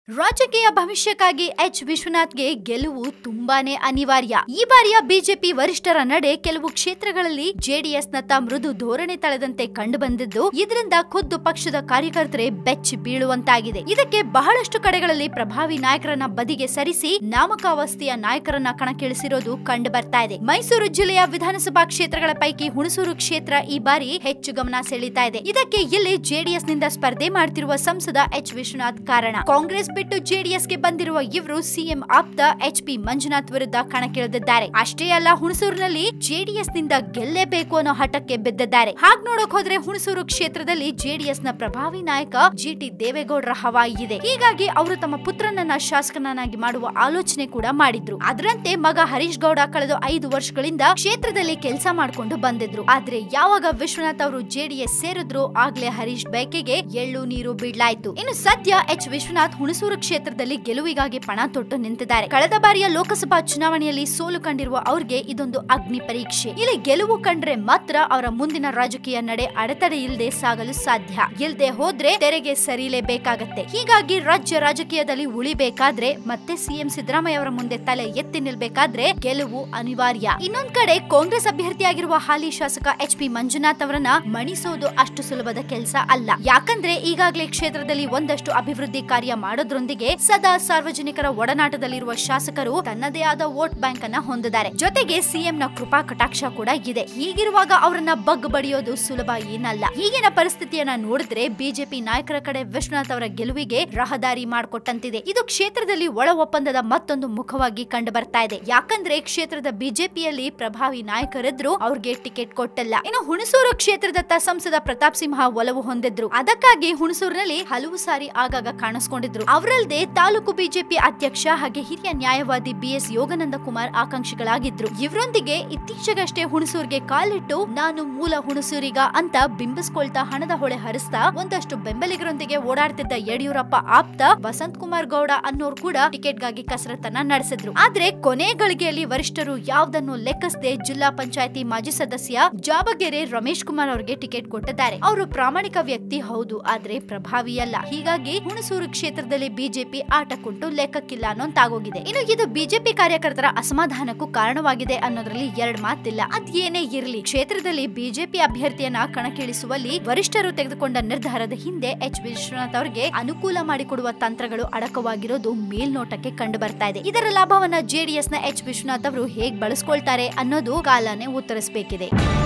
ರಾಜಕೀಯ ಭವಿಷ್ಯಕ್ಕಾಗಿ ಎಚ್ ವಿಶ್ವನಾಥ್ಗೆ ಗೆಲುವು ತುಂಬಾನೇ ಅನಿವಾರ್ಯ ಈ ಬಾರಿಯ ಬಿಜೆಪಿ ವರಿಷ್ಠರ ನಡೆ ಕೆಲವು ಕ್ಷೇತ್ರಗಳಲ್ಲಿ ಜೆಡಿಎಸ್ನತ್ತ ಮೃದು ಧೋರಣೆ ತಳೆದಂತೆ ಕಂಡು ಬಂದಿದ್ದು ಇದರಿಂದ ಖುದ್ದು ಪಕ್ಷದ ಕಾರ್ಯಕರ್ತರೇ ಬೆಚ್ಚಿ ಬೀಳುವಂತಾಗಿದೆ ಇದಕ್ಕೆ ಬಹಳಷ್ಟು ಕಡೆಗಳಲ್ಲಿ ಪ್ರಭಾವಿ ನಾಯಕರನ್ನ ಬದಿಗೆ ಸರಿಸಿ ನಾಮಕಾವಸ್ಥೆಯ ನಾಯಕರನ್ನ ಕಣಕ್ಕಿಳಿಸಿರೋದು ಕಂಡು ಬರ್ತಾ ಇದೆ ಮೈಸೂರು ಜಿಲ್ಲೆಯ ವಿಧಾನಸಭಾ ಕ್ಷೇತ್ರಗಳ ಪೈಕಿ ಹುಣಸೂರು ಕ್ಷೇತ್ರ ಈ ಬಾರಿ ಹೆಚ್ಚು ಗಮನ ಸೆಳೀತಾ ಇದೆ ಇದಕ್ಕೆ ಇಲ್ಲಿ ಜೆಡಿಎಸ್ ನಿಂದ ಸ್ಪರ್ಧೆ ಮಾಡ್ತಿರುವ ಸಂಸದ ಎಚ್ ವಿಶ್ವನಾಥ್ ಕಾರಣ ಕಾಂಗ್ರೆಸ್ ಬಿಟ್ಟು ಜೆಡಿಎಸ್ಗೆ ಬಂದಿರುವ ಇವರು ಸಿಎಂ ಆಪ್ತ ಎಚ್ ಪಿ ಮಂಜುನಾಥ್ ವಿರುದ್ಧ ಕಣಕ್ಕಿಳಿದಿದ್ದಾರೆ ಅಷ್ಟೇ ಅಲ್ಲ ಹುಣಸೂರಿನಲ್ಲಿ ಜೆಡಿಎಸ್ ನಿಂದ ಗೆಲ್ಲೇಬೇಕು ಅನ್ನೋ ಹಠಕ್ಕೆ ಬಿದ್ದಿದ್ದಾರೆ ಹಾಗ್ ನೋಡಕ್ ಹೋದ್ರೆ ಹುಣಸೂರು ಕ್ಷೇತ್ರದಲ್ಲಿ ಜೆಡಿಎಸ್ ನ ಪ್ರಭಾವಿ ನಾಯಕ ಜಿ ಟಿ ದೇವೇಗೌಡರ ಹವಾ ಇದೆ ಹೀಗಾಗಿ ಅವರು ತಮ್ಮ ಪುತ್ರನನ್ನ ಶಾಸಕನನ್ನಾಗಿ ಮಾಡುವ ಆಲೋಚನೆ ಕೂಡ ಮಾಡಿದ್ರು ಅದರಂತೆ ಮಗ ಹರೀಶ್ ಗೌಡ ಕಳೆದ ಐದು ವರ್ಷಗಳಿಂದ ಕ್ಷೇತ್ರದಲ್ಲಿ ಕೆಲಸ ಮಾಡಿಕೊಂಡು ಬಂದಿದ್ರು ಆದ್ರೆ ಯಾವಾಗ ವಿಶ್ವನಾಥ್ ಅವರು ಜೆಡಿಎಸ್ ಸೇರಿದ್ರು ಆಗ್ಲೇ ಹರೀಶ್ ಬೈಕೆಗೆ ಎಳ್ಳು ನೀರು ಬಿಡ್ಲಾಯ್ತು ಇನ್ನು ಸದ್ಯ ಎಚ್ ವಿಶ್ವನಾಥ್ ಹುಣಸೂರು ಕ್ಷೇತ್ರದಲ್ಲಿ ಗೆಲುವಿಗಾಗಿ ಪಣ ತೊಟ್ಟು ನಿಂತಿದ್ದಾರೆ ಕಳೆದ ಬಾರಿಯ ಲೋಕಸಭಾ ಚುನಾವಣೆಯಲ್ಲಿ ಸೋಲು ಕಂಡಿರುವ ಅವ್ರಿಗೆ ಇದೊಂದು ಅಗ್ನಿ ಪರೀಕ್ಷೆ ಇಲ್ಲಿ ಗೆಲುವು ಕಂಡ್ರೆ ಮಾತ್ರ ಅವರ ಮುಂದಿನ ರಾಜಕೀಯ ನಡೆ ಅಡೆತಡೆ ಇಲ್ಲದೆ ಸಾಗಲು ಸಾಧ್ಯ ಇಲ್ದೆ ಹೋದ್ರೆ ತೆರೆಗೆ ಸರಿಲೇಬೇಕಾಗತ್ತೆ ಹೀಗಾಗಿ ರಾಜ್ಯ ರಾಜಕೀಯದಲ್ಲಿ ಉಳಿಬೇಕಾದ್ರೆ ಮತ್ತೆ ಸಿಎಂ ಸಿದ್ದರಾಮಯ್ಯ ಅವರ ಮುಂದೆ ತಲೆ ಎತ್ತಿ ನಿಲ್ಬೇಕಾದ್ರೆ ಗೆಲುವು ಅನಿವಾರ್ಯ ಇನ್ನೊಂದ್ ಕಡೆ ಕಾಂಗ್ರೆಸ್ ಅಭ್ಯರ್ಥಿಯಾಗಿರುವ ಹಾಲಿ ಶಾಸಕ ಎಚ್ ಪಿ ಮಂಜುನಾಥ್ ಅವರನ್ನ ಮಣಿಸೋದು ಅಷ್ಟು ಸುಲಭದ ಕೆಲಸ ಅಲ್ಲ ಯಾಕಂದ್ರೆ ಈಗಾಗಲೇ ಕ್ಷೇತ್ರದಲ್ಲಿ ಒಂದಷ್ಟು ಅಭಿವೃದ್ಧಿ ಕಾರ್ಯ ಮಾಡೋದ್ರೊಂದಿಗೆ ಸದಾ ಸಾರ್ವಜನಿಕರ ಒಡನಾಟದಲ್ಲಿರುವ ಶಾಸಕರು ತನ್ನದೇ ಆದ ವೋಟ್ ಬ್ಯಾಂಕ್ ಅನ್ನ ಹೊಂದಿದ್ದಾರೆ ಜೊತೆಗೆ ಸಿಎಂ ನ ಕೃಪಾ ಕಟಾಕ್ಷ ಕೂಡ ಇದೆ ಹೀಗಿರುವಾಗ ಅವರನ್ನ ಬಗ್ ಬಡಿಯೋದು ಸುಲಭ ಏನಲ್ಲ ಈಗಿನ ಪರಿಸ್ಥಿತಿಯನ್ನ ನೋಡಿದ್ರೆ ಬಿಜೆಪಿ ನಾಯಕರ ಕಡೆ ವಿಶ್ವನಾಥ್ ಅವರ ಗೆಲುವಿಗೆ ರಹದಾರಿ ಮಾಡಿಕೊಟ್ಟಂತಿದೆ ಇದು ಕ್ಷೇತ್ರದಲ್ಲಿ ಒಳ ಒಪ್ಪಂದದ ಮತ್ತೊಂದು ಮುಖವಾಗಿ ಕಂಡು ಬರ್ತಾ ಇದೆ ಯಾಕಂದ್ರೆ ಕ್ಷೇತ್ರದ ಬಿಜೆಪಿಯಲ್ಲಿ ಪ್ರಭಾವಿ ನಾಯಕರಿದ್ರು ಅವ್ರಿಗೆ ಟಿಕೆಟ್ ಕೊಟ್ಟಿಲ್ಲ ಇನ್ನು ಹುಣಸೂರು ಕ್ಷೇತ್ರದತ್ತ ಸಂಸದ ಪ್ರತಾಪ್ ಸಿಂಹ ಒಲವು ಹೊಂದಿದ್ರು ಅದಕ್ಕಾಗಿ ಹುಣಸೂರಿನಲ್ಲಿ ಹಲವು ಸಾರಿ ಆಗಾಗ ಕಾಣಿಸ್ಕೊಂಡಿದ್ರು ಅವರಲ್ಲದೆ ತಾಲೂಕು ಬಿಜೆಪಿ ಅಧ್ಯಕ್ಷ ಹಾಗೆ ಹಿರಿಯ ನ್ಯಾಯವಾದಿ ಬಿಎಸ್ ಯೋಗಾನಂದ ಕುಮಾರ್ ಆಕಾಂಕ್ಷಿಗಳಾಗಿದ್ರು ಇವರೊಂದಿಗೆ ಇತ್ತೀಚೆಗಷ್ಟೇ ಹುಣಸೂರಿಗೆ ಕಾಲಿಟ್ಟು ನಾನು ಮೂಲ ಹುಣಸೂರಿಗ ಅಂತ ಬಿಂಬಿಸ್ಕೊಳ್ತಾ ಹಣದ ಹೊಳೆ ಹರಿಸ್ತಾ ಒಂದಷ್ಟು ಬೆಂಬಲಿಗರೊಂದಿಗೆ ಓಡಾಡ್ತಿದ್ದ ಯಡಿಯೂರಪ್ಪ ಆಪ್ತ ವಸಂತ್ ಕುಮಾರ್ ಗೌಡ ಅನ್ನೋರು ಕೂಡ ಟಿಕೆಟ್ಗಾಗಿ ಕಸರತ್ತನ್ನ ನಡೆಸಿದ್ರು ಆದ್ರೆ ಕೊನೆ ಗಳಿಗೆಯಲ್ಲಿ ವರಿಷ್ಠರು ಯಾವ್ದನ್ನು ಲೆಕ್ಕಿಸದೆ ಜಿಲ್ಲಾ ಪಂಚಾಯತಿ ಮಾಜಿ ಸದಸ್ಯ ಜಾಬಗೆರೆ ರಮೇಶ್ ಕುಮಾರ್ ಅವರಿಗೆ ಟಿಕೆಟ್ ಕೊಟ್ಟಿದ್ದಾರೆ ಅವರು ಪ್ರಾಮಾಣಿಕ ವ್ಯಕ್ತಿ ಹೌದು ಆದ್ರೆ ಪ್ರಭಾವಿ ಅಲ್ಲ ಹೀಗಾಗಿ ಹುಣಸೂರು ಕ್ಷೇತ್ರದಲ್ಲಿ ಬಿಜೆಪಿ ಆಟ ಕುಂಟು ಲೆಕ್ಕಕ್ಕಿಲ್ಲ ಅನ್ನೋಂತಾಗೋಗಿದೆ ಇನ್ನು ಇದು ಬಿಜೆಪಿ ಕಾರ್ಯಕರ್ತರ ಅಸಮಾಧಾನಕ್ಕೂ ಕಾರಣವಾಗಿದೆ ಅನ್ನೋದ್ರಲ್ಲಿ ಎರಡ್ ಮಾತಿಲ್ಲ ಅದ್ ಏನೇ ಇರಲಿ ಕ್ಷೇತ್ರದಲ್ಲಿ ಬಿಜೆಪಿ ಅಭ್ಯರ್ಥಿಯನ್ನ ಕಣಕ್ಕಿಳಿಸುವಲ್ಲಿ ವರಿಷ್ಠರು ತೆಗೆದುಕೊಂಡ ನಿರ್ಧಾರದ ಹಿಂದೆ ಎಚ್ ವಿಶ್ವನಾಥ್ ಅವರಿಗೆ ಅನುಕೂಲ ಮಾಡಿಕೊಡುವ ತಂತ್ರಗಳು ಅಡಕವಾಗಿರೋದು ಮೇಲ್ನೋಟಕ್ಕೆ ಕಂಡು ಬರ್ತಾ ಇದೆ ಇದರ ಲಾಭವನ್ನ ಜೆಡಿಎಸ್ ನ ಎಚ್ ವಿಶ್ವನಾಥ್ ಅವರು ಹೇಗ್ ಬಳಸ್ಕೊಳ್ತಾರೆ ಅನ್ನೋದು ಕಾಲನೇ ಉತ್ತರಿಸಬೇಕಿದೆ